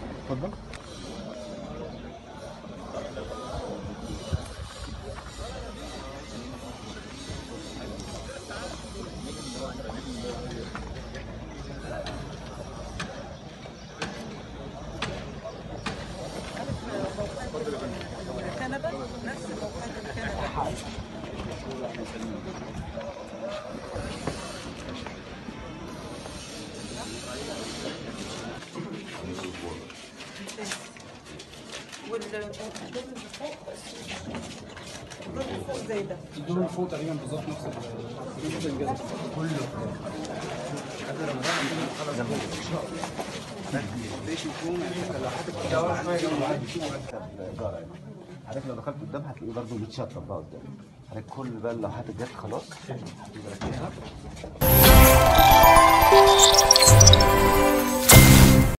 اتفضل كنبه نفس موقعات الكنبه والدور اللي فوق الدور اللي فوق زي ده الدور اللي فوق تقريبا بالظبط نفس ال- نفس الانجاز كله الإدارة يعني. حضرتك لو دخلت قدام هتلاقيه برضه متشطب بقى قدام حضرتك كل بقى اللوحات الجت خلاص هتبقى راكبها